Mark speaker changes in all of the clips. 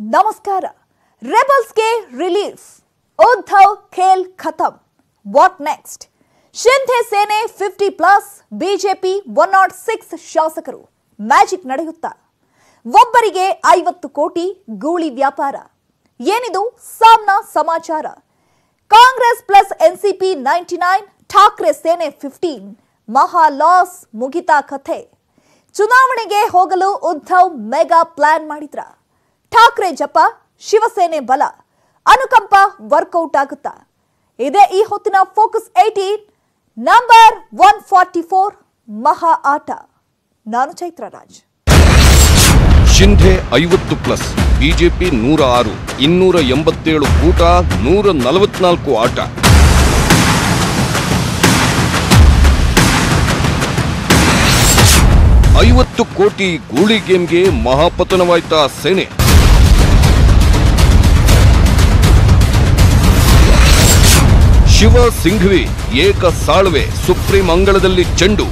Speaker 1: ನಮಸ್ಕಾರ ರೆಬಲ್ಸ್ಗೆ ರಿಲೀಫ್ ಉದ್ಧವ್ ಖೇಲ್ ಖತಮ್ ವಾಟ್ ನೆಕ್ಸ್ಟ್ ಶಿಂಧೆ ಸೇನೆ fifty plus BJP one not six ಶಾಸಕರು ಮ್ಯಾಜಿಕ್ ನಡೆಯುತ್ತಾ ಒಬ್ಬರಿಗೆ ಐವತ್ತು ಕೋಟಿ ಗೂಳಿ ವ್ಯಾಪಾರ ಏನಿದು ಸಾಮ್ನ ಸಮಾಚಾರ Congress plus NCP ninety nine Thackeray ಸೇನೆ ಫಿಫ್ಟೀನ್ ಮಹಾ ಲಾಸ್ ಮುಗಿತಾ ಕಥೆ ಚುನಾವಣೆಗೆ ಹೋಗಲು ಉದ್ಧವ್ ಮೆಗಾ ಪ್ಲಾನ್ ಮಾಡಿದ್ರ ಠಾಕ್ರೆ ಜಪ ಶಿವಸೇನೆ ಬಲ ಅನುಕಂಪ ವರ್ಕೌಟ್ ಆಗುತ್ತಾ ಇದೇ ಈ ಹೊತ್ತಿನ focus eighteen number one forty four ಮಹಾ ಆಟ ನಾನು ಚೈತ್ರ ರಾಜ್
Speaker 2: ಶಿಂಧೆ ಐವತ್ತು ಪ್ಲಸ್ ಬಿಜೆಪಿ ನೂರ ಆರು ಇನ್ನೂರ ಎಂಬತ್ತೇಳು ಕೂಟ ನೂರ ನಲವತ್ನಾಲ್ಕು ಆಟ ಐವತ್ತು ಕೋಟಿ ಗೂಳಿ ಗೇಮ್ಗೆ ಮಹಾಪತನವಾಯ್ತ ಸೇನೆ ಶಿವ ಸಿಂಘ್ವಿ ಏಕ ಸಾಳ್ವೆ ಸುಪ್ರೀಂ ಅಂಗಳದಲ್ಲಿ ಚೆಂಡು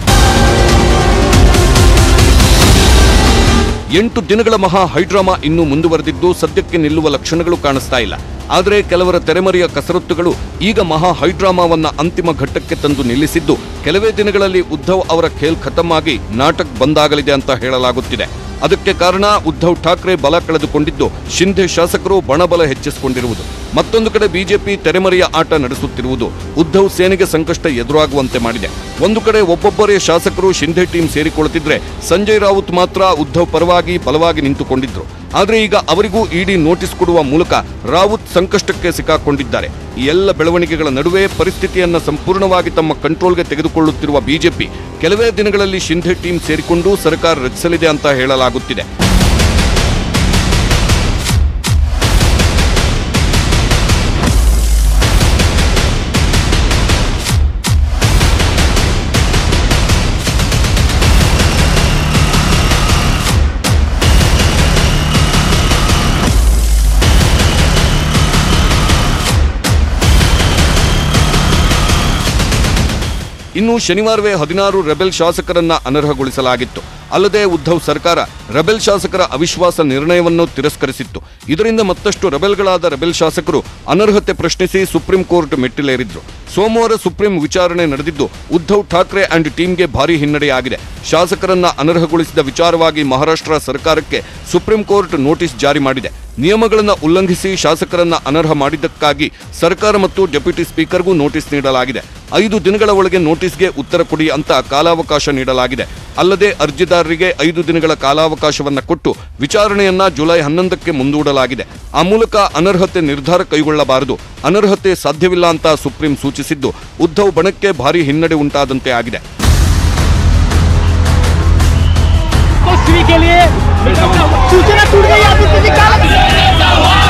Speaker 2: ಎಂಟು ದಿನಗಳ ಮಹಾ ಹೈಡ್ರಾಮಾ ಇನ್ನೂ ಮುಂದುವರೆದಿದ್ದು ಸದ್ಯಕ್ಕೆ ನಿಲ್ಲುವ ಲಕ್ಷಣಗಳು ಕಾಣಿಸ್ತಾ ಇಲ್ಲ ಆದರೆ ಕೆಲವರ ತೆರೆಮರೆಯ ಕಸರತ್ತುಗಳು ಈಗ ಮಹಾ ಹೈಡ್ರಾಮಾವನ್ನ ಅಂತಿಮ ಘಟ್ಟಕ್ಕೆ ತಂದು ನಿಲ್ಲಿಸಿದ್ದು ಕೆಲವೇ ದಿನಗಳಲ್ಲಿ ಉದ್ಧವ್ ಅವರ ಖೇಲ್ ಖತಮ್ ಆಗಿ ನಾಟಕ್ ಬಂದಾಗಲಿದೆ ಅಂತ ಹೇಳಲಾಗುತ್ತಿದೆ ಅದಕ್ಕೆ ಕಾರಣ ಉದ್ಧವ್ ಠಾಕ್ರೆ ಬಲ ಕಳೆದುಕೊಂಡಿದ್ದು ಶಿಂಧೆ ಶಾಸಕರು ಬಣಬಲ ಹೆಚ್ಚಿಸಿಕೊಂಡಿರುವುದು ಮತ್ತೊಂದು ಕಡೆ ಬಿಜೆಪಿ ತೆರೆಮರೆಯ ಆಟ ನಡೆಸುತ್ತಿರುವುದು ಉದ್ಧವ್ ಸೇನೆಗೆ ಸಂಕಷ್ಟ ಎದುರಾಗುವಂತೆ ಮಾಡಿದೆ ಒಂದು ಕಡೆ ಒಬ್ಬೊಬ್ಬರೇ ಶಾಸಕರು ಶಿಂಧೆ ಟೀಮ್ ಸೇರಿಕೊಳ್ಳುತ್ತಿದ್ರೆ ಸಂಜಯ್ ರಾವುತ್ ಮಾತ್ರ ಉದ್ಧವ್ ಪರವಾಗಿ ಬಲವಾಗಿ ನಿಂತುಕೊಂಡಿದ್ರು ಆದ್ರೆ ಈಗ ಅವರಿಗೂ ಇಡಿ ನೋಟಿಸ್ ಕೊಡುವ ಮೂಲಕ ರಾವುತ್ ಸಂಕಷ್ಟಕ್ಕೆ ಸಿಕ್ಕಾಕೊಂಡಿದ್ದಾರೆ ಈ ಎಲ್ಲ ಬೆಳವಣಿಗೆಗಳ ನಡುವೆ ಪರಿಸ್ಥಿತಿಯನ್ನ ಸಂಪೂರ್ಣವಾಗಿ ತಮ್ಮ ಕಂಟ್ರೋಲ್ಗೆ ತೆಗೆದುಕೊಳ್ಳುತ್ತಿರುವ ಬಿಜೆಪಿ ಕೆಲವೇ ದಿನಗಳಲ್ಲಿ ಶಿಂಧೆ ಟೀಮ್ ಸೇರಿಕೊಂಡು ಸರ್ಕಾರ ರಚಿಸಲಿದೆ ಅಂತ ಹೇಳಲಾಗುತ್ತಿದೆ ಇನ್ನು ಶನಿವಾರವೇ ಹದಿನಾರು ರೆಬೆಲ್ ಶಾಸಕರನ್ನ ಅನರ್ಹಗೊಳಿಸಲಾಗಿತ್ತು ಅಲ್ಲದೆ ಉದ್ಧವ್ ಸರ್ಕಾರ ರೆಬೆಲ್ ಶಾಸಕರ ಅವಿಶ್ವಾಸ ನಿರ್ಣಯವನ್ನು ತಿರಸ್ಕರಿಸಿತ್ತು ಇದರಿಂದ ಮತ್ತಷ್ಟು ರೆಬೆಲ್ಗಳಾದ ರೆಬೆಲ್ ಶಾಸಕರು ಅನರ್ಹತೆ ಪ್ರಶ್ನಿಸಿ ಸುಪ್ರೀಂ ಕೋರ್ಟ್ ಮೆಟ್ಟಿಲೇರಿದ್ರು ಸೋಮವಾರ ಸುಪ್ರೀಂ ವಿಚಾರಣೆ ನಡೆದಿದ್ದು ಉದ್ಧವ್ ಠಾಕ್ರೆ ಅಂಡ್ ಟೀಮ್ಗೆ ಭಾರಿ ಹಿನ್ನಡೆಯಾಗಿದೆ ಶಾಸಕರನ್ನ ಅನರ್ಹಗೊಳಿಸಿದ ವಿಚಾರವಾಗಿ ಮಹಾರಾಷ್ಟ್ರ ಸರ್ಕಾರಕ್ಕೆ ಸುಪ್ರೀಂ ಕೋರ್ಟ್ ನೋಟಿಸ್ ಜಾರಿ ಮಾಡಿದೆ ನಿಯಮಗಳನ್ನು ಉಲ್ಲಂಘಿಸಿ ಶಾಸಕರನ್ನ ಅನರ್ಹ ಮಾಡಿದ್ದಕ್ಕಾಗಿ ಸರ್ಕಾರ ಮತ್ತು ಡೆಪ್ಯೂಟಿ ಸ್ಪೀಕರ್ಗೂ ನೋಟಿಸ್ ನೀಡಲಾಗಿದೆ ಐದು ದಿನಗಳ ಒಳಗೆ ನೋಟಿಸ್ಗೆ ಉತ್ತರ ಕೊಡಿ ಅಂತ ಕಾಲಾವಕಾಶ ನೀಡಲಾಗಿದೆ ಅಲ್ಲದೆ ಅರ್ಜಿದಾರರಿಗೆ ಐದು ದಿನಗಳ ಕಾಲಾವಕಾಶವನ್ನ ಕೊಟ್ಟು ವಿಚಾರಣೆಯನ್ನ ಜುಲೈ ಹನ್ನೊಂದಕ್ಕೆ ಮುಂದೂಡಲಾಗಿದೆ ಆ ಮೂಲಕ ಅನರ್ಹತೆ ನಿರ್ಧಾರ ಕೈಗೊಳ್ಳಬಾರದು ಅನರ್ಹತೆ ಸಾಧ್ಯವಿಲ್ಲ ಅಂತ ಸುಪ್ರೀಂ ಸೂಚಿಸಿದ್ದು ಉದ್ಧವ್ ಬಣಕ್ಕೆ ಭಾರಿ ಹಿನ್ನಡೆ ಉಂಟಾದಂತೆ ಆಗಿದೆ
Speaker 3: तस्वीर के लिए सूचना टूट गई आदित्य जी का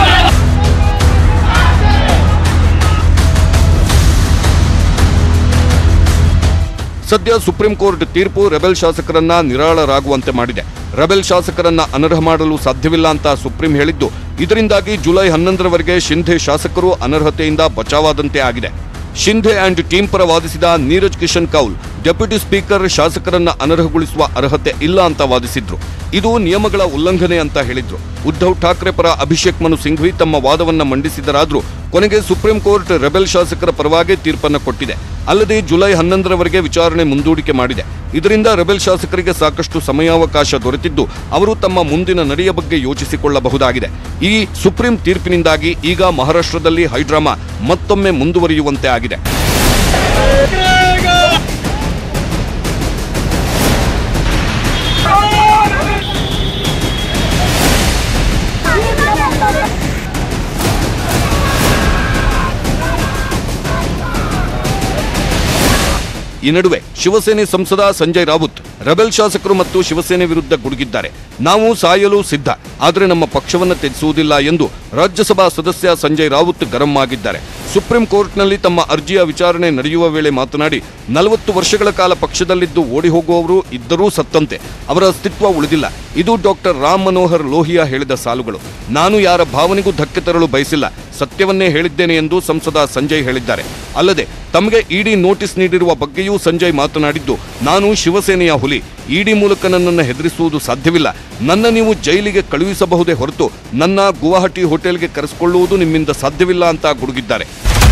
Speaker 2: ಸದ್ಯ ಸುಪ್ರೀಂ ಕೋರ್ಟ್ ತೀರ್ಪು ರೆಬೆಲ್ ಶಾಸಕರನ್ನ ನಿರಾಳರಾಗುವಂತೆ ಮಾಡಿದೆ ರೆಬೆಲ್ ಶಾಸಕರನ್ನ ಅನರ್ಹ ಮಾಡಲು ಸಾಧ್ಯವಿಲ್ಲ ಅಂತ ಸುಪ್ರೀಂ ಹೇಳಿದ್ದು ಇದರಿಂದಾಗಿ ಜುಲೈ ಹನ್ನೊಂದರವರೆಗೆ ಶಿಂಧೆ ಶಾಸಕರು ಅನರ್ಹತೆಯಿಂದ ಬಚಾವಾದಂತೆ ಆಗಿದೆ ಶಿಂಧೆ ಅಂಡ್ ಟೀಮ್ ಪರ ವಾದಿಸಿದ ನೀರಜ್ ಕಿಶನ್ ಕೌಲ್ ಡೆಪ್ಯೂಟಿ ಸ್ಪೀಕರ್ ಶಾಸಕರನ್ನ ಅನರ್ಹಗೊಳಿಸುವ ಅರ್ಹತೆ ಇಲ್ಲ ಅಂತ ವಾದಿಸಿದ್ರು ಇದು ನಿಯಮಗಳ ಉಲ್ಲಂಘನೆ ಅಂತ ಹೇಳಿದ್ರು ಉದ್ಧವ್ ಠಾಕ್ರೆ ಪರ ಅಭಿಷೇಕ್ ಮನು ಸಿಂಘ್ವಿ ತಮ್ಮ ವಾದವನ್ನ ಮಂಡಿಸಿದರಾದ್ರೂ ಕೊನೆಗೆ ಸುಪ್ರೀಂ ಕೋರ್ಟ್ ರೆಬೆಲ್ ಶಾಸಕರ ಪರವಾಗಿ ತೀರ್ಪನ್ನ ಕೊಟ್ಟಿದೆ ಅಲ್ಲದೆ ಜುಲೈ ಹನ್ನೊಂದರವರೆಗೆ ವಿಚಾರಣೆ ಮುಂದೂಡಿಕೆ ಮಾಡಿದೆ ಇದರಿಂದ ರೆಬೆಲ್ ಶಾಸಕರಿಗೆ ಸಾಕಷ್ಟು ಸಮಯಾವಕಾಶ ದೊರೆತಿದ್ದು ಅವರು ತಮ್ಮ ಮುಂದಿನ ನಡೆಯ ಬಗ್ಗೆ ಯೋಚಿಸಿಕೊಳ್ಳಬಹುದಾಗಿದೆ ಈ ಸುಪ್ರೀಂ ತೀರ್ಪಿನಿಂದಾಗಿ ಈಗ ಮಹಾರಾಷ್ಟ್ರದಲ್ಲಿ ಹೈಡ್ರಾಮಾ ಮತ್ತೊಮ್ಮೆ ಮುಂದುವರಿಯುವಂತೆ ಆಗಿದೆ ಈ ನಡುವೆ ಶಿವಸೇನೆ ಸಂಸದ ಸಂಜಯ್ ರಾವುತ್ ರೆಬೆಲ್ ಶಾಸಕರು ಮತ್ತು ಶಿವಸೇನೆ ವಿರುದ್ಧ ಗುಡುಗಿದ್ದಾರೆ ನಾವು ಸಾಯಲು ಸಿದ್ಧ ಆದರೆ ನಮ್ಮ ಪಕ್ಷವನ್ನು ತ್ಯಜಿಸುವುದಿಲ್ಲ ಎಂದು ರಾಜ್ಯಸಭಾ ಸದಸ್ಯ ಸಂಜಯ್ ರಾವುತ್ ಗರಂ ಆಗಿದ್ದಾರೆ ಸುಪ್ರೀಂ ಕೋರ್ಟ್ನಲ್ಲಿ ತಮ್ಮ ಅರ್ಜಿಯ ವಿಚಾರಣೆ ನಡೆಯುವ ವೇಳೆ ಮಾತನಾಡಿ ನಲವತ್ತು ವರ್ಷಗಳ ಕಾಲ ಪಕ್ಷದಲ್ಲಿದ್ದು ಓಡಿ ಹೋಗುವವರು ಇದ್ದರೂ ಸತ್ತಂತೆ ಅವರ ಅಸ್ತಿತ್ವ ಉಳಿದಿಲ್ಲ ಇದು ಡಾಕ್ಟರ್ ರಾಮ್ ಮನೋಹರ್ ಲೋಹಿಯಾ ಹೇಳಿದ ಸಾಲುಗಳು ನಾನು ಯಾರ ಭಾವನೆಗೂ ಧಕ್ಕೆ ತರಲು ಬಯಸಿಲ್ಲ ಸತ್ಯವನ್ನೇ ಹೇಳಿದ್ದೇನೆ ಎಂದು ಸಂಸದ ಸಂಜಯ್ ಹೇಳಿದ್ದಾರೆ ಅಲ್ಲದೆ ತಮಗೆ ಇಡಿ ನೋಟಿಸ್ ನೀಡಿರುವ ಬಗ್ಗೆಯೂ ಸಂಜಯ್ ಮಾತನಾಡಿದ್ದು ನಾನು ಶಿವಸೇನೆಯ ಹುಲಿ ಇಡಿ ಮೂಲಕ ನನ್ನನ್ನು ಹೆದರಿಸುವುದು ಸಾಧ್ಯವಿಲ್ಲ ನನ್ನ ನೀವು ಜೈಲಿಗೆ ಕಳುಹಿಸಬಹುದೇ ಹೊರತು ನನ್ನ ಗುವಾಹಟಿ ಹೋಟೆಲ್ಗೆ ಕರೆಸಿಕೊಳ್ಳುವುದು ನಿಮ್ಮಿಂದ ಸಾಧ್ಯವಿಲ್ಲ ಅಂತ ಗುಡುಗಿದ್ದಾರೆ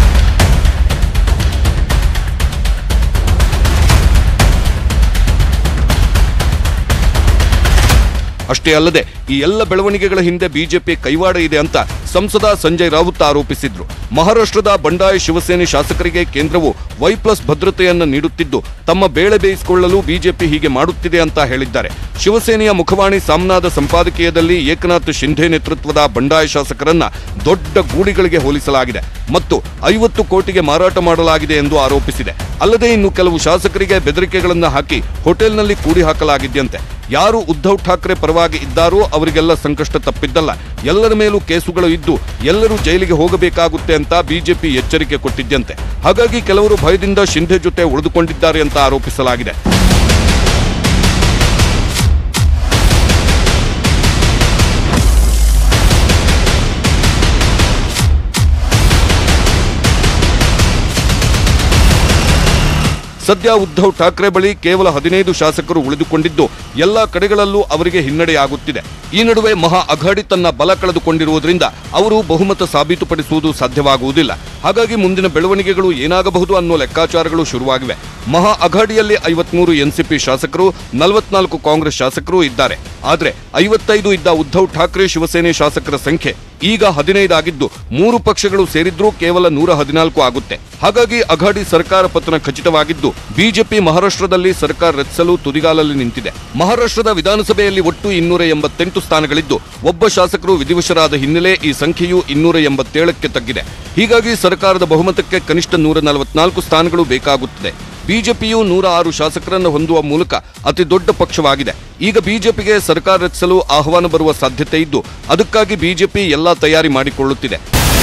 Speaker 2: ಅಷ್ಟೇ ಅಲ್ಲದೆ ಈ ಎಲ್ಲ ಬೆಳವಣಿಗೆಗಳ ಹಿಂದೆ ಬಿಜೆಪಿ ಕೈವಾಡ ಇದೆ ಅಂತ ಸಂಸದ ಸಂಜಯ್ ರಾವುತ್ ಆರೋಪಿಸಿದ್ರು ಮಹಾರಾಷ್ಟ್ರದ ಬಂಡಾಯ ಶಿವಸೇನೆ ಶಾಸಕರಿಗೆ ಕೇಂದ್ರವು ವೈ ಪ್ಲಸ್ ಭದ್ರತೆಯನ್ನು ನೀಡುತ್ತಿದ್ದು ತಮ್ಮ ಬೇಳೆ ಬೇಯಿಸಿಕೊಳ್ಳಲು ಬಿಜೆಪಿ ಹೀಗೆ ಮಾಡುತ್ತಿದೆ ಅಂತ ಹೇಳಿದ್ದಾರೆ ಶಿವಸೇನೆಯ ಮುಖವಾಣಿ ಸಾಮ್ನಾದ ಸಂಪಾದಕೀಯದಲ್ಲಿ ಏಕನಾಥ್ ಶಿಂಧೆ ನೇತೃತ್ವದ ಬಂಡಾಯ ಶಾಸಕರನ್ನ ದೊಡ್ಡ ಗೂಡಿಗಳಿಗೆ ಹೋಲಿಸಲಾಗಿದೆ ಮತ್ತು ಐವತ್ತು ಕೋಟಿಗೆ ಮಾರಾಟ ಮಾಡಲಾಗಿದೆ ಎಂದು ಆರೋಪಿಸಿದೆ ಅಲ್ಲದೆ ಇನ್ನು ಕೆಲವು ಶಾಸಕರಿಗೆ ಬೆದರಿಕೆಗಳನ್ನು ಹಾಕಿ ಹೋಟೆಲ್ನಲ್ಲಿ ಕೂಡಿ ಹಾಕಲಾಗಿದೆಯಂತೆ ಯಾರು ಉದ್ಧವ್ ಠಾಕ್ರೆ ಪರವಾಗಿ ಇದ್ದಾರೋ ಅವರಿಗೆಲ್ಲ ಸಂಕಷ್ಟ ತಪ್ಪಿದ್ದಲ್ಲ ಎಲ್ಲರ ಮೇಲೂ ಕೇಸುಗಳು ಇದ್ದು ಎಲ್ಲರೂ ಜೈಲಿಗೆ ಹೋಗಬೇಕಾಗುತ್ತೆ ಅಂತ ಬಿಜೆಪಿ ಎಚ್ಚರಿಕೆ ಕೊಟ್ಟಿದ್ದಂತೆ ಹಾಗಾಗಿ ಕೆಲವರು ಭಯದಿಂದ ಶಿಂಧೆ ಜೊತೆ ಉಳಿದುಕೊಂಡಿದ್ದಾರೆ ಅಂತ ಆರೋಪಿಸಲಾಗಿದೆ ಸದ್ಯ ಉದ್ಧವ್ ಠಾಕ್ರೆ ಬಳಿ ಕೇವಲ ಹದಿನೈದು ಶಾಸಕರು ಉಳಿದುಕೊಂಡಿದ್ದು ಎಲ್ಲಾ ಕಡೆಗಳಲ್ಲೂ ಅವರಿಗೆ ಹಿನ್ನಡೆಯಾಗುತ್ತಿದೆ ಈ ನಡುವೆ ಮಹಾ ಅಘಾಡಿ ತನ್ನ ಬಲ ಕಳೆದುಕೊಂಡಿರುವುದರಿಂದ ಅವರು ಬಹುಮತ ಸಾಬೀತುಪಡಿಸುವುದು ಸಾಧ್ಯವಾಗುವುದಿಲ್ಲ ಹಾಗಾಗಿ ಮುಂದಿನ ಬೆಳವಣಿಗೆಗಳು ಏನಾಗಬಹುದು ಅನ್ನೋ ಲೆಕ್ಕಾಚಾರಗಳು ಶುರುವಾಗಿವೆ ಮಹಾ ಅಘಾಡಿಯಲ್ಲಿ ಐವತ್ಮೂರು ಎನ್ಸಿಪಿ ಶಾಸಕರು ನಲವತ್ನಾಲ್ಕು ಕಾಂಗ್ರೆಸ್ ಶಾಸಕರು ಇದ್ದಾರೆ ಆದರೆ ಐವತ್ತೈದು ಇದ್ದ ಉದ್ಧವ್ ಠಾಕ್ರೆ ಶಿವಸೇನೆ ಶಾಸಕರ ಸಂಖ್ಯೆ ಈಗ ಹದಿನೈದಾಗಿದ್ದು ಮೂರು ಪಕ್ಷಗಳು ಸೇರಿದ್ರೂ ಕೇವಲ ನೂರ ಹದಿನಾಲ್ಕು ಆಗುತ್ತೆ ಹಾಗಾಗಿ ಅಘಾಡಿ ಸರ್ಕಾರ ಪತನ ಖಚಿತವಾಗಿದ್ದು ಬಿಜೆಪಿ ಮಹಾರಾಷ್ಟ್ರದಲ್ಲಿ ಸರ್ಕಾರ ರಚಿಸಲು ತುದಿಗಾಲಲ್ಲಿ ನಿಂತಿದೆ ಮಹಾರಾಷ್ಟ್ರದ ವಿಧಾನಸಭೆಯಲ್ಲಿ ಒಟ್ಟು ಇನ್ನೂರ ಎಂಬತ್ತೆಂಟು ಸ್ಥಾನಗಳಿದ್ದು ಒಬ್ಬ ಶಾಸಕರು ವಿಧಿವಶರಾದ ಹಿನ್ನೆಲೆ ಈ ಸಂಖ್ಯೆಯು ಇನ್ನೂರ ಎಂಬತ್ತೇಳಕ್ಕೆ ತಗ್ಗಿದೆ ಹೀಗಾಗಿ ಸರ್ಕಾರದ ಬಹುಮತಕ್ಕೆ ಕನಿಷ್ಠ ನೂರ ನಲವತ್ನಾಲ್ಕು ಸ್ಥಾನಗಳು ಬೇಕಾಗುತ್ತದೆ ಬಿಜೆಪಿಯು ನೂರ ಆರು ಶಾಸಕರನ್ನು ಹೊಂದುವ ಮೂಲಕ ಅತಿ ದೊಡ್ಡ ಪಕ್ಷವಾಗಿದೆ ಈಗ ಬಿಜೆಪಿಗೆ ಸರ್ಕಾರ ರಚಿಸಲು ಆಹ್ವಾನ ಬರುವ ಸಾಧ್ಯತೆ ಇದ್ದು ಅದಕ್ಕಾಗಿ ಬಿಜೆಪಿ ಎಲ್ಲಾ ತಯಾರಿ ಮಾಡಿಕೊಳ್ಳುತ್ತಿದೆ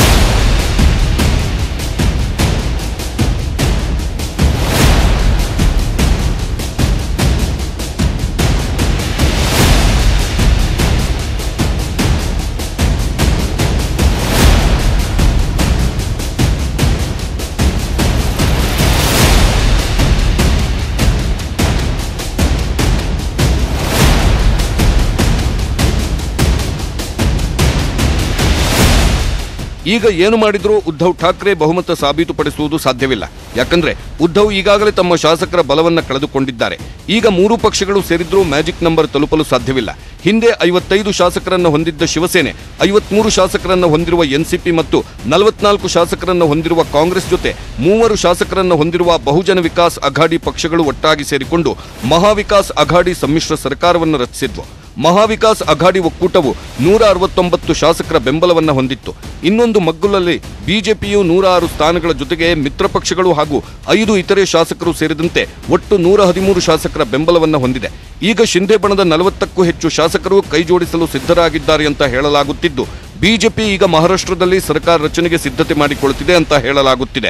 Speaker 2: ಈಗ ಏನು ಮಾಡಿದ್ರೂ ಉದ್ಧವ್ ಠಾಕ್ರೆ ಬಹುಮತ ಸಾಬೀತುಪಡಿಸುವುದು ಸಾಧ್ಯವಿಲ್ಲ ಯಾಕಂದ್ರೆ ಉದ್ಧವ್ ಈಗಾಗಲೇ ತಮ್ಮ ಶಾಸಕರ ಬಲವನ್ನ ಕಳೆದುಕೊಂಡಿದ್ದಾರೆ ಈಗ ಮೂರು ಪಕ್ಷಗಳು ಸೇರಿದ್ರೂ ಮ್ಯಾಜಿಕ್ ನಂಬರ್ ತಲುಪಲು ಸಾಧ್ಯವಿಲ್ಲ ಹಿಂದೆ ಐವತ್ತೈದು ಶಾಸಕರನ್ನು ಹೊಂದಿದ್ದ ಶಿವಸೇನೆ ಐವತ್ಮೂರು ಶಾಸಕರನ್ನು ಹೊಂದಿರುವ ಎನ್ಸಿಪಿ ಮತ್ತು ನಲವತ್ನಾಲ್ಕು ಶಾಸಕರನ್ನು ಹೊಂದಿರುವ ಕಾಂಗ್ರೆಸ್ ಜೊತೆ ಮೂವರು ಶಾಸಕರನ್ನು ಹೊಂದಿರುವ ಬಹುಜನ ವಿಕಾಸ್ ಅಘಾಡಿ ಪಕ್ಷಗಳು ಒಟ್ಟಾಗಿ ಸೇರಿಕೊಂಡು ಮಹಾವಿಕಾಸ್ ಅಘಾಡಿ ಸಮ್ಮಿಶ್ರ ಸರ್ಕಾರವನ್ನು ರಚಿಸಿದ್ವು ಮಹಾವಿಕಾಸ್ ಅಘಾಡಿ ಒಕ್ಕೂಟವು ನೂರ ಅರವತ್ತೊಂಬತ್ತು ಶಾಸಕರ ಬೆಂಬಲವನ್ನ ಹೊಂದಿತ್ತು ಇನ್ನೊಂದು ಮಗ್ಗುಲಲ್ಲಿ ಬಿಜೆಪಿಯು ನೂರ ಆರು ಸ್ಥಾನಗಳ ಜೊತೆಗೆ ಮಿತ್ರ ಪಕ್ಷಗಳು ಹಾಗೂ ಐದು ಇತರೆ ಶಾಸಕರು ಸೇರಿದಂತೆ ಒಟ್ಟು ನೂರ ಹದಿಮೂರು ಶಾಸಕರ ಬೆಂಬಲವನ್ನ ಹೊಂದಿದೆ ಈಗ ಶಿಂದೆ ಬಣದ ನಲವತ್ತಕ್ಕೂ ಹೆಚ್ಚು ಶಾಸಕರು ಕೈಜೋಡಿಸಲು ಸಿದ್ಧರಾಗಿದ್ದಾರೆ ಅಂತ ಹೇಳಲಾಗುತ್ತಿದ್ದು ಬಿಜೆಪಿ ಈಗ ಮಹಾರಾಷ್ಟ್ರದಲ್ಲಿ ಸರ್ಕಾರ ರಚನೆಗೆ ಸಿದ್ಧತೆ ಮಾಡಿಕೊಳ್ಳುತ್ತಿದೆ ಅಂತ ಹೇಳಲಾಗುತ್ತಿದೆ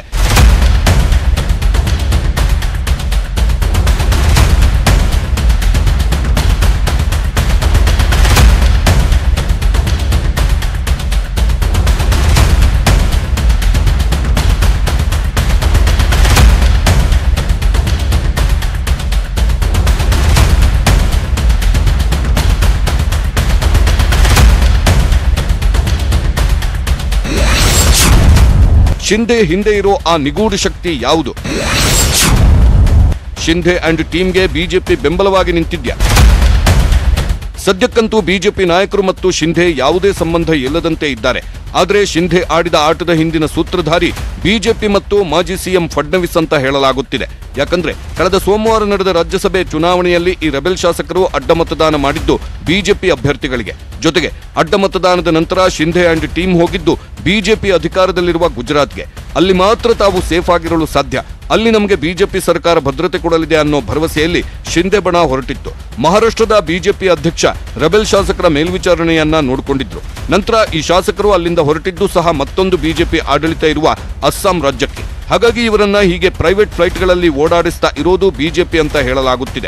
Speaker 2: ಶಿಂದೆ ಹಿಂದೆ ಇರೋ ಆ ನಿಗೂಢ ಶಕ್ತಿ ಯಾವುದು ಶಿಂದೆ ಅಂಡ್ ಟೀಮ್ಗೆ ಬಿಜೆಪಿ ಬೆಂಬಲವಾಗಿ ನಿಂತಿದ್ಯಾ ಸದ್ಯಕ್ಕಂತೂ ಬಿಜೆಪಿ ನಾಯಕರು ಮತ್ತು ಶಿಂಧೆ ಯಾವುದೇ ಸಂಬಂಧ ಇಲ್ಲದಂತೆ ಇದ್ದಾರೆ ಆದರೆ ಶಿಂಧೆ ಆಡಿದ ಆಟದ ಹಿಂದಿನ ಸೂತ್ರಧಾರಿ ಬಿಜೆಪಿ ಮತ್ತು ಮಾಜಿ ಸಿಎಂ ಫಡ್ನವೀಸ್ ಅಂತ ಹೇಳಲಾಗುತ್ತಿದೆ ಯಾಕಂದ್ರೆ ಕಳೆದ ಸೋಮವಾರ ನಡೆದ ರಾಜ್ಯಸಭೆ ಚುನಾವಣೆಯಲ್ಲಿ ಈ ರೆಬೆಲ್ ಶಾಸಕರು ಅಡ್ಡ ಮತದಾನ ಮಾಡಿದ್ದು ಬಿಜೆಪಿ ಅಭ್ಯರ್ಥಿಗಳಿಗೆ ಜೊತೆಗೆ ಅಡ್ಡ ಮತದಾನದ ನಂತರ ಶಿಂಧೆ ಅಂಡ್ ಟೀಮ್ ಹೋಗಿದ್ದು ಬಿಜೆಪಿ ಅಧಿಕಾರದಲ್ಲಿರುವ ಗುಜರಾತ್ಗೆ ಅಲ್ಲಿ ಮಾತ್ರ ತಾವು ಸೇಫ್ ಆಗಿರಲು ಸಾಧ್ಯ ಅಲ್ಲಿ ನಮಗೆ ಬಿಜೆಪಿ ಸರ್ಕಾರ ಭದ್ರತೆ ಕೊಡಲಿದೆ ಅನ್ನೋ ಭರವಸೆಯಲ್ಲಿ ಶಿಂದೆ ಬಣ ಹೊರಟಿತ್ತು ಮಹಾರಾಷ್ಟ್ರದ ಬಿಜೆಪಿ ಅಧ್ಯಕ್ಷ ರೆಬೆಲ್ ಶಾಸಕರ ಮೇಲ್ವಿಚಾರಣೆಯನ್ನ ನೋಡಿಕೊಂಡಿದ್ರು ನಂತರ ಈ ಶಾಸಕರು ಅಲ್ಲಿಂದ ಹೊರಟಿದ್ದು ಸಹ ಮತ್ತೊಂದು ಬಿಜೆಪಿ ಆಡಳಿತ ಇರುವ ಅಸ್ಸಾಂ ರಾಜ್ಯಕ್ಕೆ ಹಾಗಾಗಿ ಇವರನ್ನ ಹೀಗೆ ಪ್ರೈವೇಟ್ ಫ್ಲೈಟ್ಗಳಲ್ಲಿ ಓಡಾಡಿಸ್ತಾ ಇರೋದು ಬಿಜೆಪಿ ಅಂತ ಹೇಳಲಾಗುತ್ತಿದೆ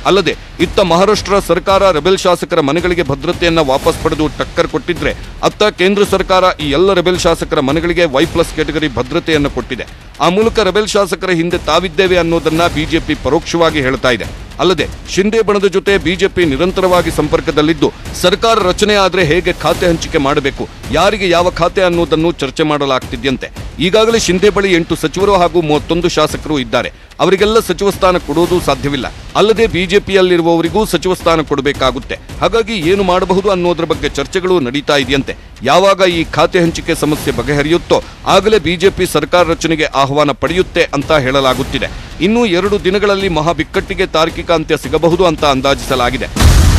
Speaker 2: ಅಲ್ಲದೆ ಇತ್ತ ಮಹಾರಾಷ್ಟ್ರ ಸರ್ಕಾರ ರೆಬೆಲ್ ಶಾಸಕರ ಮನೆಗಳಿಗೆ ಭದ್ರತೆಯನ್ನ ವಾಪಸ್ ಪಡೆದು ಟಕ್ಕರ್ ಕೊಟ್ಟಿದ್ರೆ ಅತ್ತ ಕೇಂದ್ರ ಸರ್ಕಾರ ಈ ಎಲ್ಲ ರೆಬೆಲ್ ಶಾಸಕರ ಮನೆಗಳಿಗೆ ವೈ ಪ್ಲಸ್ ಕ್ಯಾಟಗರಿ ಭದ್ರತೆಯನ್ನು ಕೊಟ್ಟಿದೆ ಆ ಮೂಲಕ ರೆಬೆಲ್ ಶಾಸಕರ ಹಿಂದೆ ತಾವಿದ್ದೇವೆ ಅನ್ನೋದನ್ನ ಬಿಜೆಪಿ ಪರೋಕ್ಷವಾಗಿ ಹೇಳ್ತಾ ಇದೆ ಅಲ್ಲದೆ ಶಿಂದೆ ಬಣದ ಜೊತೆ ಬಿಜೆಪಿ ನಿರಂತರವಾಗಿ ಸಂಪರ್ಕದಲ್ಲಿದ್ದು ಸರ್ಕಾರ ರಚನೆ ಆದ್ರೆ ಹೇಗೆ ಖಾತೆ ಹಂಚಿಕೆ ಮಾಡಬೇಕು ಯಾರಿಗೆ ಯಾವ ಖಾತೆ ಅನ್ನೋದನ್ನು ಚರ್ಚೆ ಮಾಡಲಾಗ್ತಿದ್ಯಂತೆ ಈಗಾಗಲೇ ಶಿಂದೆ ಬಳಿ ಎಂಟು ಸಚಿವರು ಹಾಗೂ ಮೂವತ್ತೊಂದು ಶಾಸಕರು ಇದ್ದಾರೆ ಅವರಿಗೆಲ್ಲ ಸಚಿವ ಸ್ಥಾನ ಕೊಡೋದು ಸಾಧ್ಯವಿಲ್ಲ ಅಲ್ಲದೆ ಬಿಜೆಪಿಯಲ್ಲಿರುವವರಿಗೂ ಸಚಿವ ಸ್ಥಾನ ಕೊಡಬೇಕಾಗುತ್ತೆ ಹಾಗಾಗಿ ಏನು ಮಾಡಬಹುದು ಅನ್ನೋದ್ರ ಬಗ್ಗೆ ಚರ್ಚೆಗಳು ನಡೀತಾ ಇದೆಯಂತೆ ಯಾವಾಗ ಈ ಖಾತೆ ಹಂಚಿಕೆ ಸಮಸ್ಯೆ ಬಗೆಹರಿಯುತ್ತೋ ಆಗಲೇ ಬಿಜೆಪಿ ಸರ್ಕಾರ ರಚನೆಗೆ ಆಹ್ವಾನ ಪಡೆಯುತ್ತೆ ಅಂತ ಹೇಳಲಾಗುತ್ತಿದೆ ಇನ್ನು ಎರಡು ದಿನಗಳಲ್ಲಿ ಮಹಾ ಬಿಕ್ಕಟ್ಟಿಗೆ ತಾರ್ಕಿಕ ಅಂತ್ಯ ಸಿಗಬಹುದು ಅಂತ ಅಂದಾಜಿಸಲಾಗಿದೆ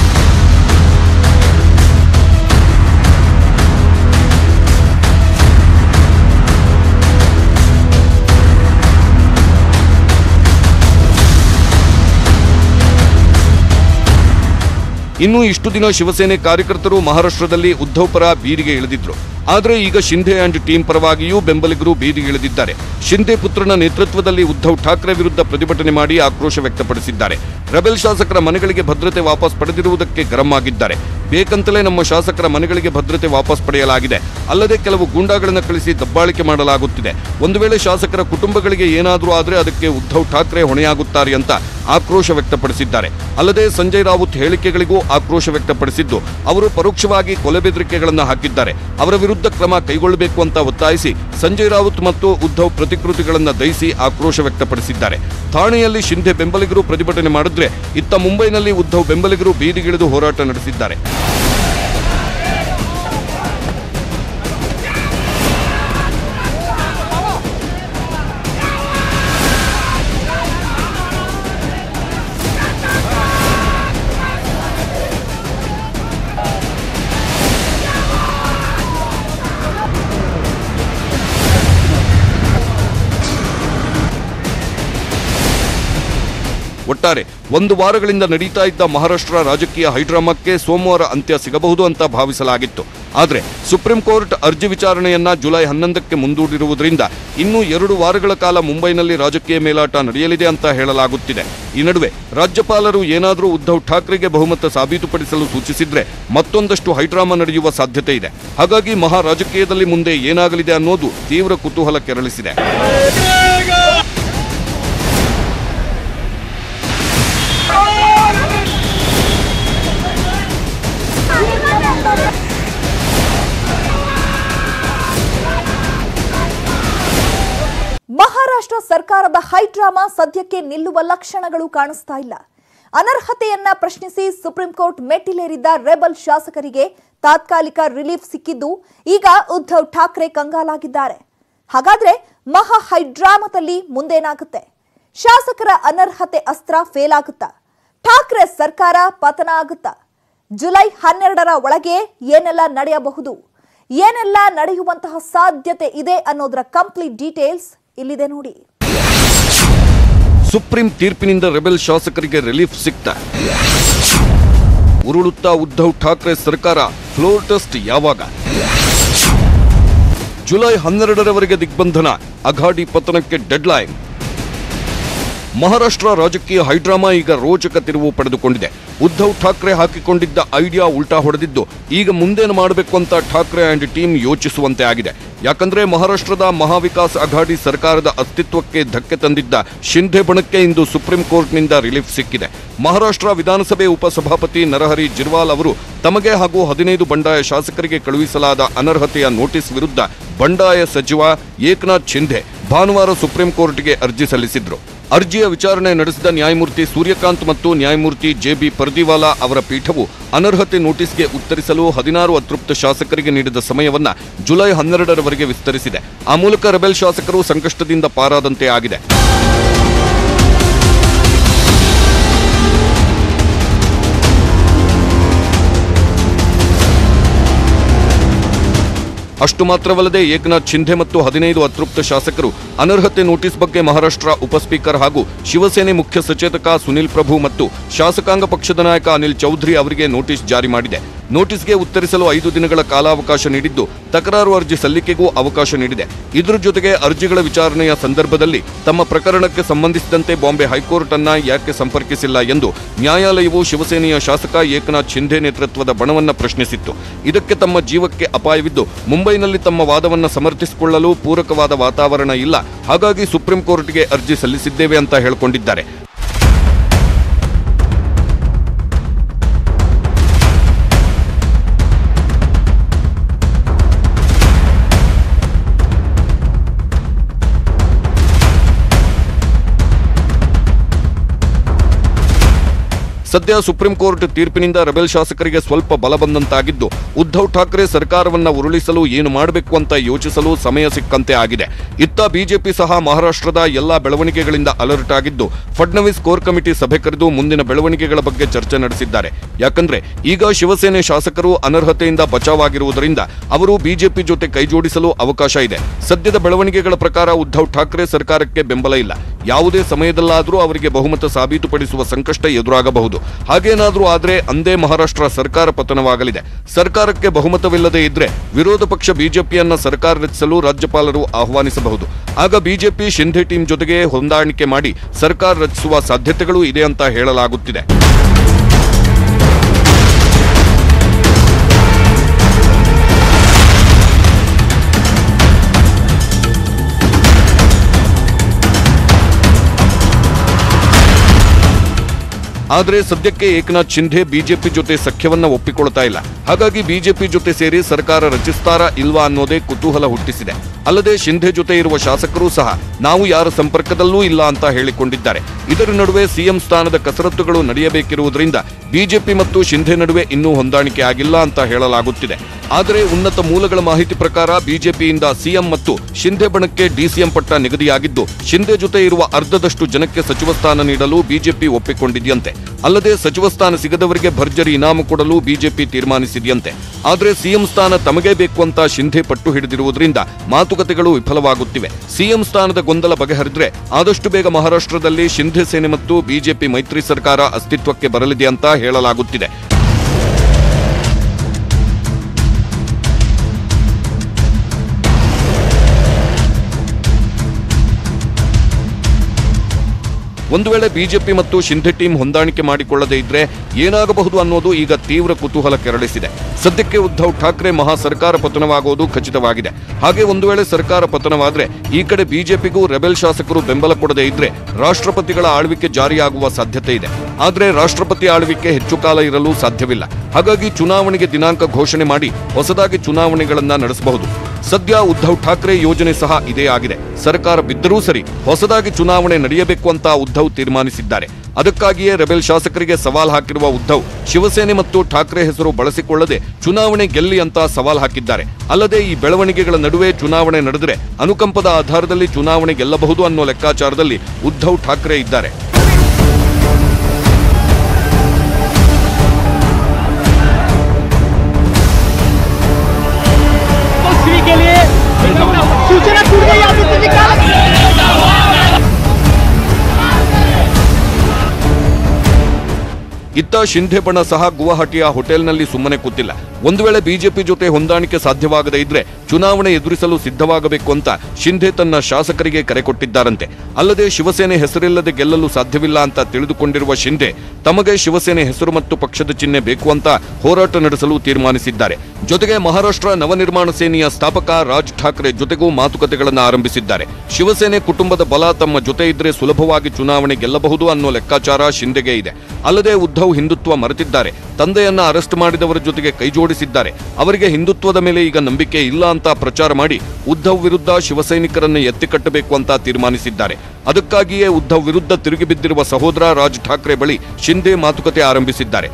Speaker 2: ಇನ್ನು ಇಷ್ಟು ದಿನ ಶಿವಸೇನೆ ಕಾರ್ಯಕರ್ತರು ಮಹಾರಾಷ್ಟ್ರದಲ್ಲಿ ಉದ್ಧವ್ ಪರ ಬೀದಿಗೆ ಇಳಿದಿದ್ರು ಆದರೆ ಈಗ ಶಿಂಧೆ ಅಂಡ್ ಟೀಮ್ ಪರವಾಗಿಯೂ ಬೆಂಬಲಿಗರು ಬೀದಿಗೆ ಇಳಿದಿದ್ದಾರೆ ಶಿಂಧೆ ಪುತ್ರನ ನೇತೃತ್ವದಲ್ಲಿ ಉದ್ಧವ್ ಠಾಕ್ರೆ ವಿರುದ್ಧ ಪ್ರತಿಭಟನೆ ಮಾಡಿ ಆಕ್ರೋಶ ವ್ಯಕ್ತಪಡಿಸಿದ್ದಾರೆ ರೆಬೆಲ್ ಶಾಸಕರ ಮನೆಗಳಿಗೆ ಭದ್ರತೆ ವಾಪಸ್ ಪಡೆದಿರುವುದಕ್ಕೆ ಗರಂ ಆಗಿದ್ದಾರೆ ಬೇಕಂತಲೇ ನಮ್ಮ ಶಾಸಕರ ಮನೆಗಳಿಗೆ ಭದ್ರತೆ ವಾಪಸ್ ಪಡೆಯಲಾಗಿದೆ ಅಲ್ಲದೆ ಕೆಲವು ಗೂಂಡಾಗಳನ್ನು ಕಳಿಸಿ ದಬ್ಬಾಳಿಕೆ ಮಾಡಲಾಗುತ್ತಿದೆ ಒಂದು ವೇಳೆ ಶಾಸಕರ ಕುಟುಂಬಗಳಿಗೆ ಏನಾದರೂ ಆದರೆ ಅದಕ್ಕೆ ಉದ್ಧವ್ ಠಾಕ್ರೆ ಹೊಣೆಯಾಗುತ್ತಾರೆ ಅಂತ ಆಕ್ರೋಶ ವ್ಯಕ್ತಪಡಿಸಿದ್ದಾರೆ ಅಲ್ಲದೆ ಸಂಜಯ್ ರಾವುತ್ ಹೇಳಿಕೆಗಳಿಗೂ ಆಕ್ರೋಶ ವ್ಯಕ್ತಪಡಿಸಿದ್ದು ಅವರು ಪರೋಕ್ಷವಾಗಿ ಕೊಲೆ ಬೆದರಿಕೆಗಳನ್ನು ಹಾಕಿದ್ದಾರೆ ಅವರ ವಿರುದ್ಧ ಕ್ರಮ ಕೈಗೊಳ್ಳಬೇಕು ಅಂತ ಒತ್ತಾಯಿಸಿ ಸಂಜಯ್ ರಾವುತ್ ಮತ್ತು ಉದ್ಧವ್ ಪ್ರತಿಕೃತಿಗಳನ್ನು ದಯಿಸಿ ಆಕ್ರೋಶ ವ್ಯಕ್ತಪಡಿಸಿದ್ದಾರೆ ಥಾಣೆಯಲ್ಲಿ ಶಿಂಧೆ ಬೆಂಬಲಿಗರು ಪ್ರತಿಭಟನೆ ಮಾಡಿದ್ರೆ ಇತ್ತ ಮುಂಬೈನಲ್ಲಿ ಉದ್ಧವ್ ಬೆಂಬಲಿಗರು ಬೀದಿಗಿಳಿದು ಹೋರಾಟ ನಡೆಸಿದ್ದಾರೆ ಒಟ್ಟಾರೆ ಒಂದು ವಾರಗಳಿಂದ ನಡೀತಾ ಇದ್ದ ಮಹಾರಾಷ್ಟ್ರ ರಾಜಕೀಯ ಹೈಡ್ರಾಮಾಕ್ಕೆ ಸೋಮವಾರ ಅಂತ್ಯ ಸಿಗಬಹುದು ಅಂತ ಭಾವಿಸಲಾಗಿತ್ತು ಆದರೆ ಸುಪ್ರೀಂ ಕೋರ್ಟ್ ಅರ್ಜಿ ವಿಚಾರಣೆಯನ್ನ ಜುಲೈ ಹನ್ನೊಂದಕ್ಕೆ ಮುಂದೂಡಿರುವುದರಿಂದ ಇನ್ನೂ ಎರಡು ವಾರಗಳ ಕಾಲ ಮುಂಬೈನಲ್ಲಿ ರಾಜಕೀಯ ಮೇಲಾಟ ನಡೆಯಲಿದೆ ಅಂತ ಹೇಳಲಾಗುತ್ತಿದೆ ಈ ನಡುವೆ ರಾಜ್ಯಪಾಲರು ಏನಾದರೂ ಉದ್ಧವ್ ಠಾಕ್ರೆಗೆ ಬಹುಮತ ಸಾಬೀತುಪಡಿಸಲು ಸೂಚಿಸಿದ್ರೆ ಮತ್ತೊಂದಷ್ಟು ಹೈಡ್ರಾಮಾ ನಡೆಯುವ ಸಾಧ್ಯತೆ ಇದೆ ಹಾಗಾಗಿ ಮಹಾ ರಾಜಕೀಯದಲ್ಲಿ ಮುಂದೆ ಏನಾಗಲಿದೆ ಅನ್ನೋದು ತೀವ್ರ ಕುತೂಹಲ ಕೆರಳಿಸಿದೆ
Speaker 1: ಮಹಾರಾಷ್ಟ್ರ ಸರ್ಕಾರದ ಹೈಡ್ರಾಮಾ ಸದ್ಯಕ್ಕೆ ನಿಲ್ಲುವ ಲಕ್ಷಣಗಳು ಕಾಣಿಸ್ತಾ ಇಲ್ಲ ಅನರ್ಹತೆಯನ್ನ ಪ್ರಶ್ನಿಸಿ ಸುಪ್ರೀಂ ಕೋರ್ಟ್ ಮೆಟ್ಟಿಲೇರಿದ್ದ ರೆಬಲ್ ಶಾಸಕರಿಗೆ ತಾತ್ಕಾಲಿಕ ರಿಲೀಫ್ ಸಿಕ್ಕಿದ್ದು ಈಗ ಉದ್ಧವ್ ಠಾಕ್ರೆ ಕಂಗಾಲಾಗಿದ್ದಾರೆ ಹಾಗಾದ್ರೆ ಮಹಾ ಹೈಡ್ರಾಮಾದಲ್ಲಿ ಮುಂದೇನಾಗುತ್ತೆ ಶಾಸಕರ ಅನರ್ಹತೆ ಅಸ್ತ್ರ ಫೇಲ್ ಆಗುತ್ತಾ ಠಾಕ್ರೆ ಸರ್ಕಾರ ಪತನ ಆಗುತ್ತಾ ಜುಲೈ ಹನ್ನೆರಡರ ಒಳಗೆ ಏನೆಲ್ಲ ನಡೆಯಬಹುದು ಏನೆಲ್ಲ ನಡೆಯುವಂತಹ ಸಾಧ್ಯತೆ ಇದೆ ಅನ್ನೋದರ ಕಂಪ್ಲೀಟ್ ಡೀಟೇಲ್ಸ್ ಇಲ್ಲಿದೆ ನೋಡಿ
Speaker 2: ಸುಪ್ರೀಂ ತೀರ್ಪಿನಿಂದ ರೆಬೆಲ್ ಶಾಸಕರಿಗೆ ರಿಲೀಫ್ ಸಿಕ್ತ ಉರುಳುತ್ತಾ ಉದ್ಧವ್ ಠಾಕ್ರೆ ಸರ್ಕಾರ ಫ್ಲೋರ್ ಟೆಸ್ಟ್ ಯಾವಾಗ ಜುಲೈ ಹನ್ನೆರಡರವರೆಗೆ ದಿಗ್ಬಂಧನ ಅಘಾಡಿ ಪತನಕ್ಕೆ ಡೆಡ್ಲೈನ್ ಮಹಾರಾಷ್ಟ್ರ ರಾಜಕೀಯ ಹೈಡ್ರಾಮಾ ಈಗ ರೋಚಕ ತಿರುವು ಪಡೆದುಕೊಂಡಿದೆ ಉದ್ಧವ್ ಠಾಕ್ರೆ ಹಾಕಿಕೊಂಡಿದ್ದ ಐಡಿಯಾ ಉಲ್ಟಾ ಹೊಡೆದಿದ್ದು ಈಗ ಮುಂದೇನು ಮಾಡಬೇಕು ಅಂತ ಠಾಕ್ರೆ ಅಂಡ್ ಟೀಮ್ ಯೋಚಿಸುವಂತೆ ಆಗಿದೆ ಯಾಕಂದ್ರೆ ಮಹಾರಾಷ್ಟ್ರದ ಮಹಾವಿಕಾಸ್ ಅಘಾಡಿ ಸರ್ಕಾರದ ಅಸ್ತಿತ್ವಕ್ಕೆ ಧಕ್ಕೆ ತಂದಿದ್ದ ಶಿಂಧೆ ಬಣಕ್ಕೆ ಇಂದು ಸುಪ್ರೀಂ ಕೋರ್ಟ್ನಿಂದ ರಿಲೀಫ್ ಸಿಕ್ಕಿದೆ ಮಹಾರಾಷ್ಟ್ರ ವಿಧಾನಸಭೆ ಉಪಸಭಾಪತಿ ನರಹರಿ ಜಿರ್ವಾಲ್ ಅವರು ತಮಗೆ ಹಾಗೂ ಹದಿನೈದು ಬಂಡಾಯ ಶಾಸಕರಿಗೆ ಕಳುಹಿಸಲಾದ ಅನರ್ಹತೆಯ ನೋಟಿಸ್ ವಿರುದ್ಧ ಬಂಡಾಯ ಸಚಿವ ಏಕನಾಥ್ ಶಿಂಧೆ ಭಾನುವಾರ ಸುಪ್ರೀಂ ಕೋರ್ಟ್ಗೆ ಅರ್ಜಿ ಸಲ್ಲಿಸಿದ್ರು ಅರ್ಜಿಯ ವಿಚಾರಣೆ ನಡೆಸಿದ ನ್ಯಾಯಮೂರ್ತಿ ಸೂರ್ಯಕಾಂತ್ ಮತ್ತು ನ್ಯಾಯಮೂರ್ತಿ ಜೆಬಿ ಪರ್ದಿವಾಲಾ ಅವರ ಪೀಠವು ಅನರ್ಹತೆ ನೋಟಿಸ್ಗೆ ಉತ್ತರಿಸಲು ಹದಿನಾರು ಅತೃಪ್ತ ಶಾಸಕರಿಗೆ ನೀಡಿದ ಸಮಯವನ್ನ ಜುಲೈ ಹನ್ನೆರಡರವರೆಗೆ ವಿಸ್ತರಿಸಿದೆ ಆ ಮೂಲಕ ರೆಬೆಲ್ ಶಾಸಕರು ಸಂಕಷ್ಟದಿಂದ ಪಾರಾದಂತೆ ಆಗಿದೆ ಅಷ್ಟು ಮಾತ್ರವಲ್ಲದೆ ಏಕನಾಥ್ ಶಿಂಧೆ ಮತ್ತು ಹದಿನೈದು ಅತೃಪ್ತ ಶಾಸಕರು ಅನರ್ಹತೆ ನೋಟಿಸ್ ಬಗ್ಗೆ ಮಹಾರಾಷ್ಟ್ರ ಉಪಸ್ಪೀಕರ್ ಹಾಗೂ ಶಿವಸೇನೆ ಮುಖ್ಯ ಸಚೇತಕ ಸುನಿಲ್ ಪ್ರಭು ಮತ್ತು ಶಾಸಕಾಂಗ ಪಕ್ಷದ ನಾಯಕ ಅನಿಲ್ ಚೌಧರಿ ಅವರಿಗೆ ನೋಟಿಸ್ ಜಾರಿ ಮಾಡಿದೆ ನೋಟಿಸ್ಗೆ ಉತ್ತರಿಸಲು ಐದು ದಿನಗಳ ಕಾಲಾವಕಾಶ ನೀಡಿದ್ದು ತಕರಾರು ಅರ್ಜಿ ಸಲ್ಲಿಕೆಗೂ ಅವಕಾಶ ನೀಡಿದೆ ಇದರ ಜೊತೆಗೆ ಅರ್ಜಿಗಳ ವಿಚಾರಣೆಯ ಸಂದರ್ಭದಲ್ಲಿ ತಮ್ಮ ಪ್ರಕರಣಕ್ಕೆ ಸಂಬಂಧಿಸಿದಂತೆ ಬಾಂಬೆ ಹೈಕೋರ್ಟ್ ಅನ್ನ ಯಾಕೆ ಸಂಪರ್ಕಿಸಿಲ್ಲ ಎಂದು ನ್ಯಾಯಾಲಯವು ಶಿವಸೇನೆಯ ಶಾಸಕ ಏಕನಾಥ್ ಶಿಂಧೆ ನೇತೃತ್ವದ ಬಣವನ್ನ ಪ್ರಶ್ನಿಸಿತ್ತು ಇದಕ್ಕೆ ತಮ್ಮ ಜೀವಕ್ಕೆ ಅಪಾಯವಿದ್ದು ಮುಂಬೈನಲ್ಲಿ ತಮ್ಮ ವಾದವನ್ನ ಸಮರ್ಥಿಸಿಕೊಳ್ಳಲು ಪೂರಕವಾದ ವಾತಾವರಣ ಇಲ್ಲ ಹಾಗಾಗಿ ಸುಪ್ರೀಂ ಕೋರ್ಟ್ಗೆ ಅರ್ಜಿ ಸಲ್ಲಿಸಿದ್ದೇವೆ ಅಂತ ಹೇಳಿಕೊಂಡಿದ್ದಾರೆ ಸದ್ಯ ಸುಪ್ರೀಂ ಕೋರ್ಟ್ ತೀರ್ಪಿನಿಂದ ರೆಬೆಲ್ ಶಾಸಕರಿಗೆ ಸ್ವಲ್ಪ ಬಲ ಬಂದಂತಾಗಿದ್ದು ಉದ್ಧವ್ ಠಾಕ್ರೆ ಸರ್ಕಾರವನ್ನ ಉರುಳಿಸಲು ಏನು ಮಾಡಬೇಕು ಅಂತ ಯೋಚಿಸಲು ಸಮಯ ಸಿಕ್ಕಂತೆ ಆಗಿದೆ ಇತ್ತ ಬಿಜೆಪಿ ಸಹ ಮಹಾರಾಷ್ಟ್ರದ ಎಲ್ಲಾ ಬೆಳವಣಿಗೆಗಳಿಂದ ಅಲರ್ಟ್ ಆಗಿದ್ದು ಫಡ್ನವೀಸ್ ಕೋರ್ ಕಮಿಟಿ ಸಭೆ ಕರೆದು ಮುಂದಿನ ಬೆಳವಣಿಗೆಗಳ ಬಗ್ಗೆ ಚರ್ಚೆ ನಡೆಸಿದ್ದಾರೆ ಯಾಕಂದ್ರೆ ಈಗ ಶಿವಸೇನೆ ಶಾಸಕರು ಅನರ್ಹತೆಯಿಂದ ಬಚಾವಾಗಿರುವುದರಿಂದ ಅವರು ಬಿಜೆಪಿ ಜೊತೆ ಕೈಜೋಡಿಸಲು ಅವಕಾಶ ಇದೆ ಸದ್ಯದ ಬೆಳವಣಿಗೆಗಳ ಪ್ರಕಾರ ಉದ್ಧವ್ ಠಾಕ್ರೆ ಸರ್ಕಾರಕ್ಕೆ ಬೆಂಬಲ ಇಲ್ಲ ಯಾವುದೇ ಸಮಯದಲ್ಲಾದರೂ ಅವರಿಗೆ ಬಹುಮತ ಸಾಬೀತುಪಡಿಸುವ ಸಂಕಷ್ಟ ಎದುರಾಗಬಹುದು ಹಾಗೇನಾದ್ರೂ ಆದ್ರೆ ಅಂದೇ ಮಹಾರಾಷ್ಟ್ರ ಸರ್ಕಾರ ಪತನವಾಗಲಿದೆ ಸರ್ಕಾರಕ್ಕೆ ಬಹುಮತವಿಲ್ಲದೆ ಇದ್ರೆ ವಿರೋಧ ಪಕ್ಷ ಬಿಜೆಪಿಯನ್ನ ಸರ್ಕಾರ ರಚಿಸಲು ರಾಜ್ಯಪಾಲರು ಆಹ್ವಾನಿಸಬಹುದು ಆಗ ಬಿಜೆಪಿ ಶಿಂಧೆ ಟೀಮ್ ಜೊತೆಗೆ ಹೊಂದಾಣಿಕೆ ಮಾಡಿ ಸರ್ಕಾರ ರಚಿಸುವ ಸಾಧ್ಯತೆಗಳು ಇದೆ ಅಂತ ಹೇಳಲಾಗುತ್ತಿದೆ ಆದರೆ ಸದ್ಯಕ್ಕೆ ಏಕನಾಥ್ ಶಿಂಧೆ ಬಿಜೆಪಿ ಜೊತೆ ಸಖ್ಯವನ್ನ ಒಪ್ಪಿಕೊಳ್ತಾ ಇಲ್ಲ ಹಾಗಾಗಿ ಬಿಜೆಪಿ ಜೊತೆ ಸೇರಿ ಸರ್ಕಾರ ರಚಿಸ್ತಾರಾ ಇಲ್ವಾ ಅನ್ನೋದೇ ಕುತೂಹಲ ಹುಟ್ಟಿಸಿದೆ ಅಲ್ಲದೆ ಶಿಂಧೆ ಜೊತೆ ಇರುವ ಶಾಸಕರು ಸಹ ನಾವು ಯಾರ ಸಂಪರ್ಕದಲ್ಲೂ ಇಲ್ಲ ಅಂತ ಹೇಳಿಕೊಂಡಿದ್ದಾರೆ ಇದರ ನಡುವೆ ಸಿಎಂ ಸ್ಥಾನದ ಕಸರತ್ತುಗಳು ನಡೆಯಬೇಕಿರುವುದರಿಂದ ಬಿಜೆಪಿ ಮತ್ತು ಶಿಂಧೆ ನಡುವೆ ಇನ್ನೂ ಹೊಂದಾಣಿಕೆ ಆಗಿಲ್ಲ ಅಂತ ಹೇಳಲಾಗುತ್ತಿದೆ ಆದರೆ ಉನ್ನತ ಮೂಲಗಳ ಮಾಹಿತಿ ಪ್ರಕಾರ ಬಿಜೆಪಿಯಿಂದ ಸಿಎಂ ಮತ್ತು ಶಿಂಧೆ ಬಣಕ್ಕೆ ಡಿಸಿಎಂ ಪಟ್ಟ ನಿಗದಿಯಾಗಿದ್ದು ಶಿಂಧೆ ಜೊತೆ ಇರುವ ಅರ್ಧದಷ್ಟು ಜನಕ್ಕೆ ಸಚಿವ ಸ್ಥಾನ ನೀಡಲು ಬಿಜೆಪಿ ಒಪ್ಪಿಕೊಂಡಿದೆಯಂತೆ ಅಲ್ಲದೆ ಸಚಿವ ಸ್ಥಾನ ಸಿಗದವರಿಗೆ ಭರ್ಜರಿ ಇನಾಮು ಕೊಡಲು ಬಿಜೆಪಿ ತೀರ್ಮಾನಿಸಿದೆಯಂತೆ ಆದರೆ ಸಿಎಂ ಸ್ಥಾನ ತಮಗೇ ಬೇಕು ಅಂತ ಶಿಂಧೆ ಪಟ್ಟು ಹಿಡಿದಿರುವುದರಿಂದ ಮಾತುಕತೆಗಳು ವಿಫಲವಾಗುತ್ತಿವೆ ಸಿಎಂ ಸ್ಥಾನದ ಗೊಂದಲ ಬಗೆಹರಿದ್ರೆ ಆದಷ್ಟು ಬೇಗ ಮಹಾರಾಷ್ಟ್ರದಲ್ಲಿ ಶಿಂಧೆ ಸೇನೆ ಮತ್ತು ಬಿಜೆಪಿ ಮೈತ್ರಿ ಸರ್ಕಾರ ಅಸ್ತಿತ್ವಕ್ಕೆ ಬರಲಿದೆ ಅಂತ ಹೇಳಲಾಗುತ್ತಿದೆ ಒಂದು ವೇಳೆ ಬಿಜೆಪಿ ಮತ್ತು ಶಿಂಧೆ ಟೀಮ್ ಹೊಂದಾಣಿಕೆ ಮಾಡಿಕೊಳ್ಳದೇ ಇದ್ರೆ ಏನಾಗಬಹುದು ಅನ್ನೋದು ಈಗ ತೀವ್ರ ಕುತೂಹಲ ಕೆರಳಿಸಿದೆ ಸದ್ಯಕ್ಕೆ ಉದ್ಧವ್ ಠಾಕ್ರೆ ಮಹಾ ಸರ್ಕಾರ ಪತನವಾಗುವುದು ಖಚಿತವಾಗಿದೆ ಹಾಗೆ ಒಂದು ವೇಳೆ ಸರ್ಕಾರ ಪತನವಾದ್ರೆ ಈ ಕಡೆ ಬಿಜೆಪಿಗೂ ರೆಬೆಲ್ ಶಾಸಕರು ಬೆಂಬಲ ಕೊಡದೇ ಇದ್ರೆ ರಾಷ್ಟ್ರಪತಿಗಳ ಆಳ್ವಿಕೆ ಜಾರಿಯಾಗುವ ಸಾಧ್ಯತೆ ಇದೆ ಆದ್ರೆ ರಾಷ್ಟ್ರಪತಿ ಆಳ್ವಿಕೆ ಹೆಚ್ಚು ಕಾಲ ಇರಲು ಸಾಧ್ಯವಿಲ್ಲ ಹಾಗಾಗಿ ಚುನಾವಣೆಗೆ ದಿನಾಂಕ ಘೋಷಣೆ ಮಾಡಿ ಹೊಸದಾಗಿ ಚುನಾವಣೆಗಳನ್ನ ನಡೆಸಬಹುದು ಸದ್ಯ ಉದ್ಧವ್ ಠಾಕ್ರೆ ಯೋಜನೆ ಸಹ ಇದೇ ಆಗಿದೆ ಸರ್ಕಾರ ಬಿದ್ದರೂ ಸರಿ ಹೊಸದಾಗಿ ಚುನಾವಣೆ ನಡೆಯಬೇಕು ಅಂತ ಉದ್ಧವ್ ತೀರ್ಮಾನಿಸಿದ್ದಾರೆ ಅದಕ್ಕಾಗಿಯೇ ರೆಬೆಲ್ ಶಾಸಕರಿಗೆ ಸವಾಲ್ ಹಾಕಿರುವ ಉದ್ಧವ್ ಶಿವಸೇನೆ ಮತ್ತು ಠಾಕ್ರೆ ಹೆಸರು ಬಳಸಿಕೊಳ್ಳದೆ ಚುನಾವಣೆ ಗೆಲ್ಲಿ ಅಂತ ಸವಾಲ್ ಹಾಕಿದ್ದಾರೆ ಅಲ್ಲದೆ ಈ ಬೆಳವಣಿಗೆಗಳ ನಡುವೆ ಚುನಾವಣೆ ನಡೆದರೆ ಅನುಕಂಪದ ಆಧಾರದಲ್ಲಿ ಚುನಾವಣೆ ಗೆಲ್ಲಬಹುದು ಅನ್ನೋ ಲೆಕ್ಕಾಚಾರದಲ್ಲಿ ಉದ್ಧವ್ ಠಾಕ್ರೆ ಇದ್ದಾರೆ
Speaker 3: तस्वीर के लिए सूचना टूट गई आदित्य निकाल
Speaker 2: ಇತ್ತ ಶಿಂಧೆ ಬಣ ಸಹ ಗುವಾಹಟಿಯ ಹೋಟೆಲ್ನಲ್ಲಿ ಸುಮ್ಮನೆ ಕೂತಿಲ್ಲ ಒಂದು ವೇಳೆ ಬಿಜೆಪಿ ಜೊತೆ ಹೊಂದಾಣಿಕೆ ಸಾಧ್ಯವಾಗದೇ ಇದ್ರೆ ಚುನಾವಣೆ ಎದುರಿಸಲು ಸಿದ್ಧವಾಗಬೇಕು ಅಂತ ಶಿಂಧೆ ತನ್ನ ಶಾಸಕರಿಗೆ ಕರೆ ಕೊಟ್ಟಿದ್ದಾರಂತೆ ಅಲ್ಲದೆ ಶಿವಸೇನೆ ಹೆಸರಿಲ್ಲದೆ ಗೆಲ್ಲಲು ಸಾಧ್ಯವಿಲ್ಲ ಅಂತ ತಿಳಿದುಕೊಂಡಿರುವ ಶಿಂಧೆ ತಮಗೆ ಶಿವಸೇನೆ ಹೆಸರು ಮತ್ತು ಪಕ್ಷದ ಚಿಹ್ನೆ ಬೇಕು ಅಂತ ಹೋರಾಟ ನಡೆಸಲು ತೀರ್ಮಾನಿಸಿದ್ದಾರೆ ಜೊತೆಗೆ ಮಹಾರಾಷ್ಟ್ರ ನವನಿರ್ಮಾಣ ಸೇನೆಯ ಸ್ಥಾಪಕ ರಾಜ್ ಠಾಕ್ರೆ ಜೊತೆಗೂ ಮಾತುಕತೆಗಳನ್ನು ಆರಂಭಿಸಿದ್ದಾರೆ ಶಿವಸೇನೆ ಕುಟುಂಬದ ಬಲ ತಮ್ಮ ಜೊತೆ ಇದ್ರೆ ಸುಲಭವಾಗಿ ಚುನಾವಣೆ ಗೆಲ್ಲಬಹುದು ಅನ್ನೋ ಲೆಕ್ಕಾಚಾರ ಶಿಂದೆಗೆ ಇದೆ ಅಲ್ಲದೆ ಉದ್ಧವ್ ಹಿಂದುತ್ವ ಮರೆತಿದ್ದಾರೆ ತಂದೆಯನ್ನ ಅರೆಸ್ಟ್ ಮಾಡಿದವರ ಜೊತೆಗೆ ಕೈಜೋಡಿಸಿದ್ದಾರೆ ಅವರಿಗೆ ಹಿಂದುತ್ವದ ಮೇಲೆ ಈಗ ನಂಬಿಕೆ ಇಲ್ಲ ಅಂತ ಪ್ರಚಾರ ಮಾಡಿ ಉದ್ಧವ್ ವಿರುದ್ಧ ಶಿವಸೈನಿಕರನ್ನು ಎತ್ತಿಕಟ್ಟಬೇಕು ಅಂತ ತೀರ್ಮಾನಿಸಿದ್ದಾರೆ ಅದಕ್ಕಾಗಿಯೇ ಉದ್ಧವ್ ವಿರುದ್ಧ ತಿರುಗಿ ಬಿದ್ದಿರುವ ಸಹೋದರ ರಾಜ್ ಠಾಕ್ರೆ ಬಳಿ ಶಿಂದೆ ಮಾತುಕತೆ ಆರಂಭಿಸಿದ್ದಾರೆ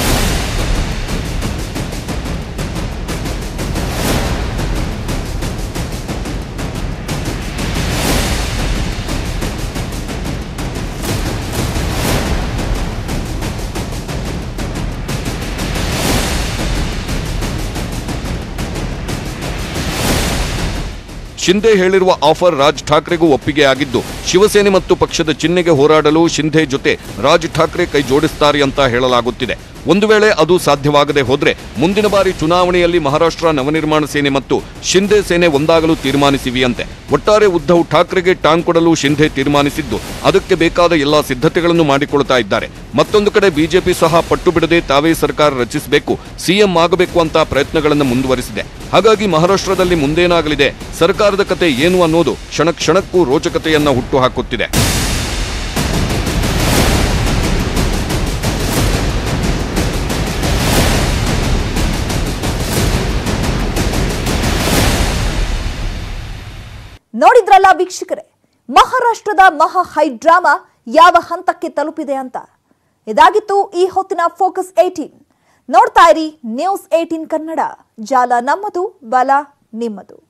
Speaker 2: ಶಿಂದೆ ಹೇಳಿರುವ ಆಫರ್ ರಾಜ್ ಠಾಕ್ರೆಗೂ ಒಪ್ಪಿಗೆ ಆಗಿದ್ದು ಶಿವಸೇನೆ ಮತ್ತು ಪಕ್ಷದ ಚಿಹ್ನೆಗೆ ಹೋರಾಡಲು ಶಿಂಧೆ ಜೊತೆ ರಾಜ್ ಠಾಕ್ರೆ ಕೈ ಜೋಡಿಸ್ತಾರೆ ಅಂತ ಹೇಳಲಾಗುತ್ತಿದೆ ಒಂದು ವೇಳೆ ಅದು ಸಾಧ್ಯವಾಗದೆ ಹೋದ್ರೆ ಮುಂದಿನ ಬಾರಿ ಚುನಾವಣೆಯಲ್ಲಿ ಮಹಾರಾಷ್ಟ್ರ ನವನಿರ್ಮಾಣ ಸೇನೆ ಮತ್ತು ಶಿಂದೆ ಸೇನೆ ಒಂದಾಗಲು ತೀರ್ಮಾನಿಸಿವೆಯಂತೆ ಒಟ್ಟಾರೆ ಉದ್ಧವ್ ಠಾಕ್ರೆಗೆ ಟಾಂಗ್ ಕೊಡಲು ಶಿಂಧೆ ತೀರ್ಮಾನಿಸಿದ್ದು ಅದಕ್ಕೆ ಬೇಕಾದ ಎಲ್ಲಾ ಸಿದ್ಧತೆಗಳನ್ನು ಮಾಡಿಕೊಳ್ತಾ ಇದ್ದಾರೆ ಮತ್ತೊಂದು ಕಡೆ ಬಿಜೆಪಿ ಸಹ ಪಟ್ಟು ಬಿಡದೆ ತಾವೇ ಸರ್ಕಾರ ರಚಿಸಬೇಕು ಸಿಎಂ ಆಗಬೇಕು ಅಂತ ಪ್ರಯತ್ನಗಳನ್ನು ಮುಂದುವರಿಸಿದೆ ಹಾಗಾಗಿ ಮಹಾರಾಷ್ಟ್ರದಲ್ಲಿ ಮುಂದೇನಾಗಲಿದೆ ಸರ್ಕಾರದ ಕತೆ ಏನು ಅನ್ನೋದು ಕ್ಷಣ ಕ್ಷಣಕ್ಕೂ ರೋಚಕತೆಯನ್ನ ಹುಟ್ಟು ಹಾಕುತ್ತಿದೆ
Speaker 1: ನೋಡಿದ್ರಲ್ಲ ವೀಕ್ಷಕರೇ ಮಹಾರಾಷ್ಟ್ರದ ಮಹಾ ಹೈಡ್ರಾಮಾ ಯಾವ ಹಂತಕ್ಕೆ ತಲುಪಿದೆ ಅಂತ ಇದಾಗಿತ್ತು ಈ ಹೊತ್ತಿನ ಫೋಕಸ್ ಏಟೀನ್ ನೋಡ್ತಾ ಇರಿ ನ್ಯೂಸ್ ಏಟೀನ್ ಕನ್ನಡ ಜಾಲ ನಮ್ಮದು ಬಲ ನಿಮ್ಮದು